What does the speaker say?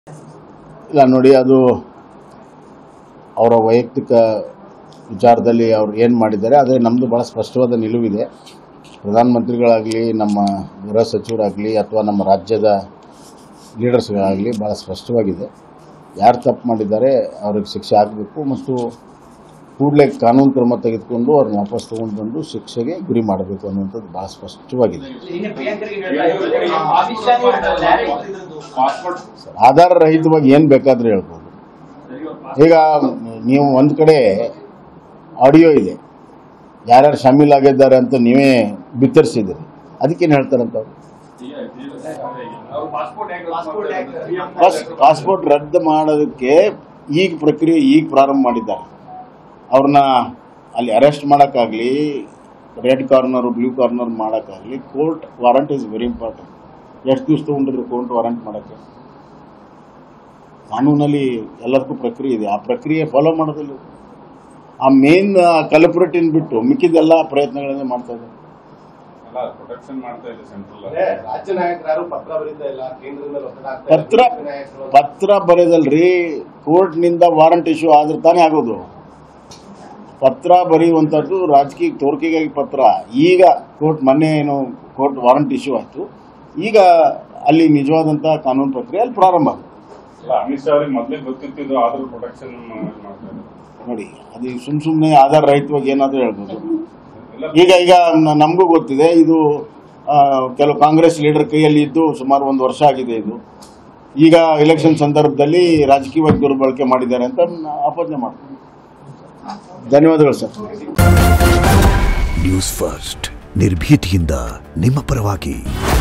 ಇಲ್ಲ ನೋಡಿ ಅದು ಅವರ ವೈಯಕ್ತಿಕ ವಿಚಾರದಲ್ಲಿ ಅವ್ರು ಏನು ಮಾಡಿದ್ದಾರೆ ಆದರೆ ನಮ್ಮದು ಭಾಳ ಸ್ಪಷ್ಟವಾದ ನಿಲುವಿದೆ ಪ್ರಧಾನಮಂತ್ರಿಗಳಾಗಲಿ ನಮ್ಮ ಗೃಹ ಸಚಿವರಾಗಲಿ ಅಥವಾ ನಮ್ಮ ರಾಜ್ಯದ ಲೀಡರ್ಸ್ಗಳಾಗಲಿ ಭಾಳ ಸ್ಪಷ್ಟವಾಗಿದೆ ಯಾರು ತಪ್ಪು ಮಾಡಿದ್ದಾರೆ ಅವ್ರಿಗೆ ಶಿಕ್ಷೆ ಆಗಬೇಕು ಮತ್ತು ಕೂಡಲೇ ಕಾನೂನು ಕ್ರಮ ತೆಗೆದುಕೊಂಡು ಅವ್ರನ್ನ ವಾಪಸ್ ತೊಗೊಂಡು ಬಂದು ಶಿಕ್ಷೆಗೆ ಗುರಿ ಮಾಡಬೇಕು ಅನ್ನುವಂಥದ್ದು ಭಾಳ ಸ್ಪಷ್ಟವಾಗಿದೆ ಆಧಾರ ರಹಿತವಾಗಿ ಏನು ಬೇಕಾದರೂ ಹೇಳ್ಬೋದು ಈಗ ನೀವು ಒಂದು ಕಡೆ ಆಡಿಯೋ ಇದೆ ಯಾರ್ಯಾರು ಶಾಮೀಲಾಗಿದ್ದಾರೆ ಅಂತ ನೀವೇ ಬಿತ್ತರಿಸಿದ್ದೀರಿ ಅದಕ್ಕೇನು ಹೇಳ್ತಾರಂತ ಅವ್ರು? ಪಾಸ್ ಪಾಸ್ಪೋರ್ಟ್ ರದ್ದು ಮಾಡೋದಕ್ಕೆ ಈಗ ಪ್ರಕ್ರಿಯೆ ಈಗ ಪ್ರಾರಂಭ ಮಾಡಿದ್ದಾರೆ ಅವ್ರನ್ನ ಅಲ್ಲಿ ಅರೆಸ್ಟ್ ಮಾಡೋಕ್ಕಾಗಲಿ ರೆಡ್ ಕಾರ್ನರ್ ಬ್ಲೂ ಕಾರ್ನರ್ ಮಾಡೋಕ್ಕಾಗಲಿ court warrant is very important ಎಷ್ಟು ದಿವಸ ತೊಗೊಂಡ್ರಿ ಕೋರ್ಟ್ ವಾರಂಟ್ ಮಾಡೋಕ್ಕೆ ಕಾನೂನಲ್ಲಿ ಎಲ್ಲದಕ್ಕೂ ಪ್ರಕ್ರಿಯೆ ಇದೆ ಆ ಪ್ರಕ್ರಿಯೆ ಫಾಲೋ ಮಾಡೋದಿಲ್ಲ ಆ ಮೇನ್ ಕಲ್ಪರೇಟಿನ್ ಬಿಟ್ಟು ಮಿಕ್ಕಿದೆಲ್ಲ ಪ್ರಯತ್ನಗಳನ್ನೇ ಮಾಡ್ತಾ ಇದ್ದಾರೆ ಅಲ್ಲ ಪ್ರೊಟೆಕ್ಷನ್ ಮಾಡ್ತಾ ಇದೆ ಸೆಂಟ್ರಲ್ ರಾಜ್ಯ ನಾಯಕರು ಯಾರು ಪತ್ರ ಬರೀತಾ ಇಲ್ಲ ಕೇಂದ್ರದ ಮೇಲೆ ಒತ್ತಡ ಆಗ್ತಾ ಇದೆ. ಪತ್ರ ರಾಜ್ಯ ನಾಯಕರು ಪತ್ರ ಬರೆದಲ್ರಿ ಕೋರ್ಟ್ನಿಂದ ವಾರಂಟ್ ಇಶ್ಯೂ ಆದ್ರೆ ತಾನೇ ಆಗೋದು ಪತ್ರ ಬರೆಯುವಂಥದ್ದು ರಾಜಕೀಯ ತೋರಿಕೆಗಾಗಿ ಪತ್ರ ಈಗ ಕೋರ್ಟ್ ಮೊನ್ನೆ ಏನು ಕೋರ್ಟ್ ವಾರಂಟ್ ಇಶ್ಯೂ ಆಯಿತು ಈಗ ಅಲ್ಲಿ ನಿಜವಾದಂಥ ಕಾನೂನು ಪ್ರಕ್ರಿಯೆ ಅಲ್ಲಿ ಪ್ರಾರಂಭ ಆಗುತ್ತೆ ಅಲ್ಲ ಅಮಿತ್ ಶಾ ಅವ್ರಿಗೆ ಮೊದಲೇ ಗೊತ್ತಿತ್ತಿದ್ದು ಆದ್ರೂ ಪ್ರೊಟೆಕ್ಷನ್ ಮಾಡ್ತಾ ಇದ್ದಾರೆ ನೋಡಿ ಅದು ಸುಮ್ ಸುಮ್ಮನೆ ಆಧಾರ ರಹಿತವಾಗಿ ಏನಾದರೂ ಹೇಳ್ಬೋದು ಎಲ್ಲ ಈಗ ಈಗ ನ- ನಮಗೂ ಗೊತ್ತಿದೆ ಇದು ಆ, ಕೆಲವು ಕಾಂಗ್ರೆಸ್ ಲೀಡರ್ ಕೈಯಲ್ಲಿ ಇದ್ದು ಸುಮಾರು ಒಂದು ವರ್ಷ ಆಗಿದೆ ಇದು ಈಗ ಎಲೆಕ್ಷನ್ ಸಂದರ್ಭದಲ್ಲಿ ರಾಜಕೀಯವಾಗಿ ದುರ್ಬಳಕೆ ಮಾಡಿದ್ದಾರೆ ಅಂತ ನಾನು ಆಪಾದನೆ ಮಾಡ್ತೀನಿ ಧನ್ಯವಾದಗಳು ಸರ್ ನ್ಯೂಸ್ ಫಸ್ಟ್ ನಿರ್ಭೀತಿಯಿಂದ ನಿಮ್ಮ ಪರವಾಗಿ